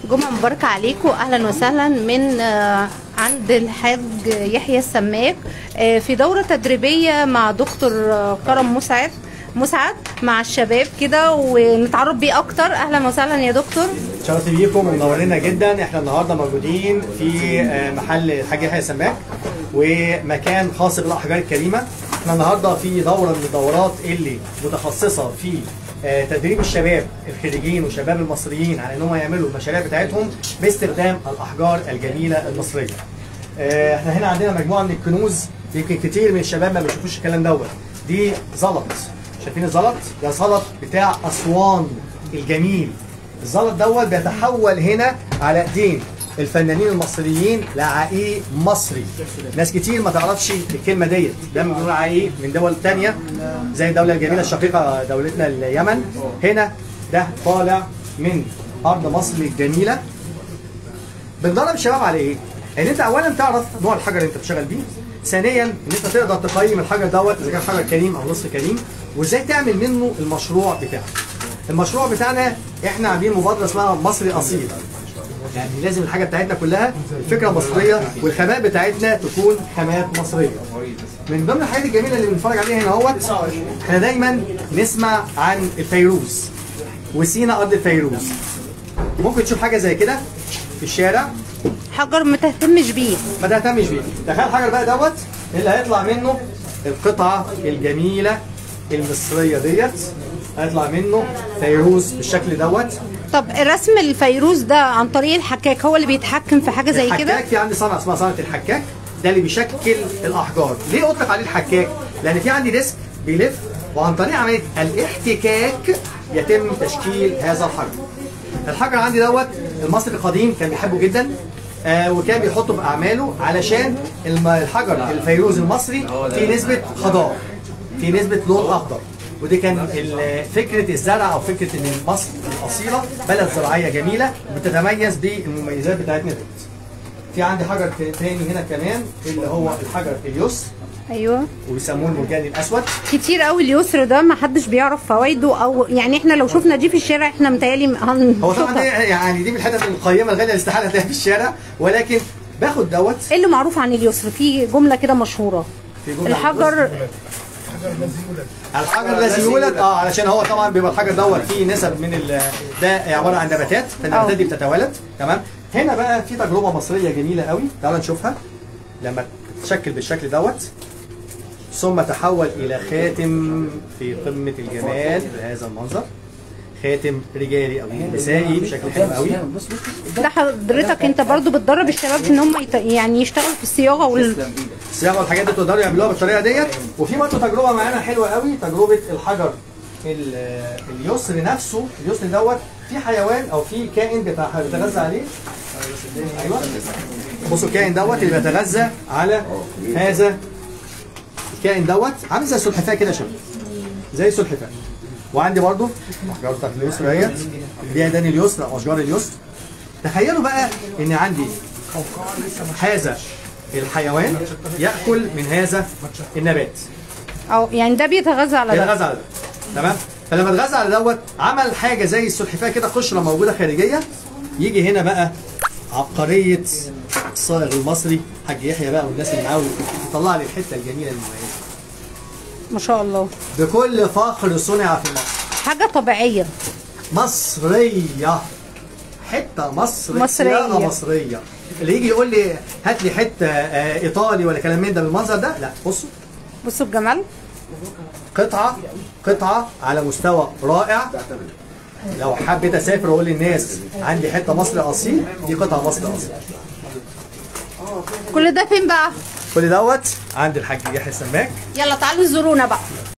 جمعة مباركة عليكم أهلا وسهلا من آه، عند الحاج يحيى السماك آه، في دورة تدريبية مع دكتور آه، كرم مسعد مسعد مع الشباب كده ونتعرف بيه أكتر أهلا وسهلا يا دكتور شرفت بيكم ومنورينا جدا احنا النهارده موجودين في آه، محل الحاج يحيى سماك ومكان خاص بالاحجار الكريمه احنا النهارده في دوره من الدورات اللي متخصصه في آه، تدريب الشباب الخريجين والشباب المصريين على انهم يعملوا المشاريع بتاعتهم باستخدام الاحجار الجميله المصريه. آه، احنا هنا عندنا مجموعه من الكنوز يمكن كتير من الشباب ما بيشوفوش الكلام دوت دي زلط شايفين الزلط؟ ده زلط بتاع اسوان الجميل الزلط دوت بيتحول هنا على ايدين الفنانين المصريين لعقيق مصري ناس كتير ما تعرفش الكلمه ديت لما بنقول عقيق من دول تانية زي الدوله الجميله الشقيقه دولتنا اليمن هنا ده طالع من ارض مصر الجميله بندرب الشباب على ايه؟ ان انت اولا تعرف نوع الحجر اللي انت بتشتغل بيه ثانيا ان انت تقدر تقيم الحجر دوت اذا كان حجر كريم او نصف كريم وازاي تعمل منه المشروع بتاعك المشروع بتاعنا احنا عاملين مبادره اسمها مصري اصيل يعني لازم الحاجه بتاعتنا كلها الفكره مصريه والخامات بتاعتنا تكون خامات مصريه من ضمن الحاجات الجميله اللي بنتفرج عليها هنا اهوت احنا دايما نسمع عن الفيروز وسينا ارض الفيروز ممكن تشوف حاجه زي كده في الشارع حجر ما تهتمش بيه ما تهتمش بيه تخيل الحجر بقى دوت اللي هيطلع منه القطعه الجميله المصريه ديت هيطلع منه فيروز بالشكل دوت طب رسم الفيروز ده عن طريق الحكاك هو اللي بيتحكم في حاجة زي كده الحكاك في عندي صنعه اسمها صنعه الحكاك ده اللي بيشكل الاحجار ليه اطلق عليه الحكاك لان في عندي ديسك بيلف وعن طريق عمليه الاحتكاك يتم تشكيل هذا الحجر الحجر عندي دوت المصري القديم كان بيحبه جدا آه وكان بيحطه في اعماله علشان الم- الحجر الفيروز المصري فيه نسبه خضار في نسبه لون اخضر ودي كان ال- فكره الزرع او فكره ان مصر الاصيله بلد زراعيه جميله بتتميز بالمميزات بتاعتنا دي. في عندي حجر تاني هنا كمان اللي هو الحجر اليسر ايوه وبيسموه المرجان الاسود كتير قوي اليسر ده ما حدش بيعرف فوائده او يعني احنا لو شفنا دي في الشارع احنا متهيألي هو طبعا دي هنشوفها يعني دي من الحتت القيمه الغاليه اللي استحاله تلاقيها في الشارع ولكن باخد دوت ايه اللي معروف عن اليسر في جملة كده مشهورة في جملة الحجر الحجر الذي يولد اه علشان هو طبعا بيبقى الحجر دوت فيه نسب من ال ده عباره عن نباتات فالنباتات دي بتتوالد تمام هنا بقى في تجربه مصريه جميله قوي تعالوا نشوفها لما تتشكل بالشكل دوت ثم تحول الى خاتم في قمه الجمال بهذا المنظر خاتم رجالي او نسائي بشكل حلو قوي ده حضرتك انت برضو بتدرب الشباب ان هم يت... يعني يشتغلوا في الصياغه وال... الصياغه والحاجات دي تقدروا يعملوها بالطريقه ديت وفي برضه تجربه معانا حلوه قوي تجربه الحجر ال- اليسر نفسه اليسر دوت في حيوان او في كائن بيتع- بيتغذى عليه ايوه بصوا الكائن دوت اللي بيتغذى على هذا الكائن دوت عامل زي السلحفاه كده شويه زي السلحفاه وعندي برضه الاحجار بتاعت اليسر اهيت دي اداني اليسر او اشجار اليسر تخيلوا بقى ان عندي هذا الحيوان ياكل من هذا النبات او يعني ده بيتغذى على ده يتغذى على ده تمام فلما اتغذى على دوت عمل حاجه زي السلحفاه كده قشره موجوده خارجيه يجي هنا بقى عبقريه الصائغ المصري حاج يحيى بقى والناس اللي معاه يطلع لي الحته الجميله المميزه ما شاء الله بكل فخر صنع في مصر حاجه طبيعيه مصريه حته مصريه مصرية. صياغة مصريه اللي يجي يقول لي هات لي حته آه، ايطالي ولا كلام من ده بالمنظر ده لا بصوا بصوا الجمال قطعة قطعة على مستوى رائع لو حبيت اسافر واقول للناس عندي حته مصري اصيل دي قطعه مصري اصيل كل ده فين بقى كل دوت عند الحاج يحيى السماك يلا تعالوا زورونا بقى